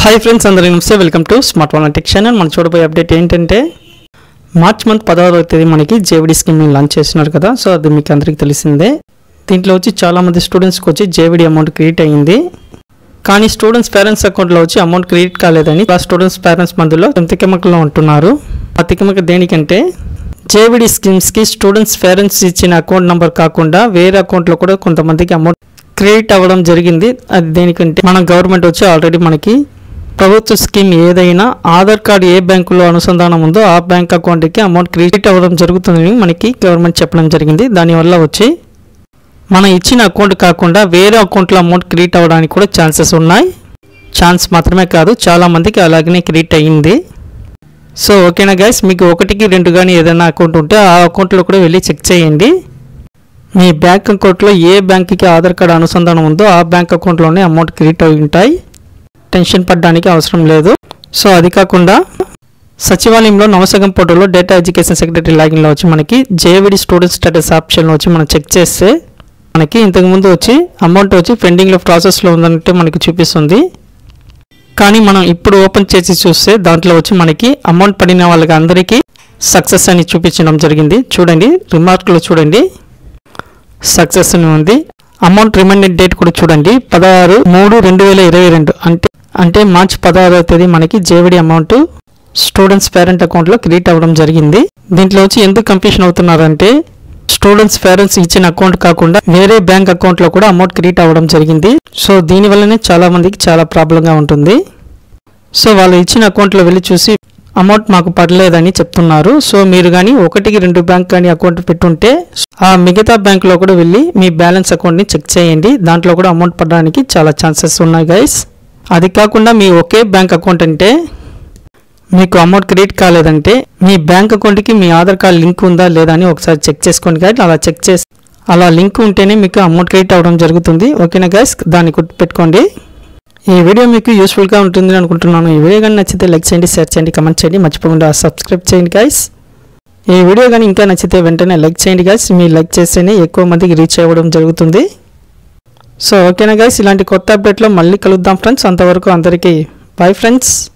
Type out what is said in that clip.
hi friends అందరికీ నమస్తే welcome to smart one tech channel మనం చూడబోయే అప్డేట్ ఏంటంతే మార్చ్ మంత్ పదహారవ తేదీ మనకి జేవిడి స్కీమ్ లాంచ్ చేస్తున్నారు కదా సో అది మీకు అందరికీ తెలిసిందే దీంట్లో వచ్చి చాలామంది స్టూడెంట్స్కి వచ్చి జేవిడి అమౌంట్ క్రియేట్ అయ్యింది కానీ స్టూడెంట్స్ పేరెంట్స్ అకౌంట్లో వచ్చి అమౌంట్ క్రియేట్ కాలేదని ఆ స్టూడెంట్స్ పేరెంట్స్ మధ్యలో తికమకలో ఉంటున్నారు ఆ తికమక దేనికంటే జేవిడి స్కీమ్స్కి స్టూడెంట్స్ పేరెంట్స్ ఇచ్చిన అకౌంట్ నెంబర్ కాకుండా వేరే అకౌంట్లో కూడా కొంతమందికి అమౌంట్ క్రియేట్ అవ్వడం జరిగింది అది దేనికంటే మన గవర్నమెంట్ వచ్చి ఆల్రెడీ మనకి ప్రభుత్వ స్కీమ్ ఏదైనా ఆధార్ కార్డు ఏ బ్యాంకులో అనుసంధానం ఉందో ఆ బ్యాంక్ అకౌంట్కి అమౌంట్ క్రియేట్ అవ్వడం జరుగుతుందని మనకి గవర్నమెంట్ చెప్పడం జరిగింది దానివల్ల వచ్చి మనం ఇచ్చిన అకౌంట్ కాకుండా వేరే అకౌంట్లో అమౌంట్ క్రియేట్ అవ్వడానికి కూడా ఛాన్సెస్ ఉన్నాయి ఛాన్స్ మాత్రమే కాదు చాలా మందికి అలాగనే క్రియేట్ అయ్యింది సో ఓకేనా గైస్ మీకు ఒకటికి రెండు కానీ ఏదైనా అకౌంట్ ఉంటే ఆ అకౌంట్లో కూడా వెళ్ళి చెక్ చేయండి మీ బ్యాంక్ అకౌంట్లో ఏ బ్యాంక్కి ఆధార్ కార్డు అనుసంధానం ఉందో ఆ బ్యాంక్ అకౌంట్లోనే అమౌంట్ క్రియేట్ అయి ఉంటాయి టెన్షన్ పడడానికి అవసరం లేదు సో అది కాకుండా సచివాలయంలో నవసగం పోర్టల్లో డేటా ఎడ్యుకేషన్ సెక్రటరీ లాగిన్లో వచ్చి మనకి జేవిడి స్టూడెంట్ స్టేటస్ ఆప్షన్లో వచ్చి మనం చెక్ చేస్తే మనకి ఇంతకుముందు వచ్చి అమౌంట్ వచ్చి పెండింగ్లో ప్రాసెస్లో ఉందంటే మనకి చూపిస్తుంది కానీ మనం ఇప్పుడు ఓపెన్ చేసి చూస్తే దాంట్లో వచ్చి మనకి అమౌంట్ పడిన వాళ్ళకి అందరికీ సక్సెస్ అని చూపించడం జరిగింది చూడండి రిమార్క్లో చూడండి సక్సెస్ అని ఉంది అమౌంట్ రిమైండెడ్ డేట్ కూడా చూడండి పదహారు మూడు రెండు వేల ఇరవై రెండు అంటే అంటే మార్చి పదహారవ తేదీ మనకి జేవిడి అమౌంట్ స్టూడెంట్స్ పేరెంట్ అకౌంట్లో క్రియేట్ అవ్వడం జరిగింది దీంట్లో వచ్చి ఎందుకు కంప్లీషన్ అవుతున్నారంటే స్టూడెంట్స్ పేరెంట్స్ ఇచ్చిన అకౌంట్ కాకుండా వేరే బ్యాంక్ అకౌంట్లో కూడా అమౌంట్ క్రియేట్ అవ్వడం జరిగింది సో దీనివల్లనే చాలా మందికి చాలా ప్రాబ్లంగా ఉంటుంది సో వాళ్ళు ఇచ్చిన అకౌంట్లో వెళ్ళి చూసి అమౌంట్ మాకు పడలేదని చెప్తున్నారు సో మీరు కానీ ఒకటికి రెండు బ్యాంక్ కానీ అకౌంట్ పెట్టుంటే ఆ మిగతా బ్యాంకులో కూడా వెళ్ళి మీ బ్యాలెన్స్ అకౌంట్ని చెక్ చేయండి దాంట్లో కూడా అమౌంట్ పడడానికి చాలా ఛాన్సెస్ ఉన్నాయి గైస్ అది కాకుండా మీ ఒకే బ్యాంక్ అకౌంట్ అంటే మీకు అమౌంట్ క్రెడిట్ కాలేదంటే మీ బ్యాంక్ అకౌంట్కి మీ ఆధార్ కార్డ్ లింక్ ఉందా లేదా అని ఒకసారి చెక్ చేసుకోండి గైస్ అలా చెక్ చేసి అలా లింక్ ఉంటేనే మీకు అమౌంట్ క్రెడిట్ అవ్వడం జరుగుతుంది ఓకేనా గైస్ దాన్ని గుర్తుపెట్టుకోండి ఈ వీడియో మీకు యూస్ఫుల్గా ఉంటుంది అనుకుంటున్నాను ఈ వీడియో కానీ నచ్చితే లైక్ చేయండి షేర్ చేయండి కమెంట్ చేయండి మర్చిపోకుండా సబ్స్క్రైబ్ చేయండి గైస్ ఈ వీడియో కానీ ఇంకా నచ్చితే వెంటనే లైక్ చేయండి గైస్ మీరు లైక్ చేస్తేనే ఎక్కువ మందికి రీచ్ అవ్వడం జరుగుతుంది సో ఓకేనా గైస్ ఇలాంటి కొత్త అప్డేట్లో మళ్ళీ కలుద్దాం ఫ్రెండ్స్ అంతవరకు అందరికీ బాయ్ ఫ్రెండ్స్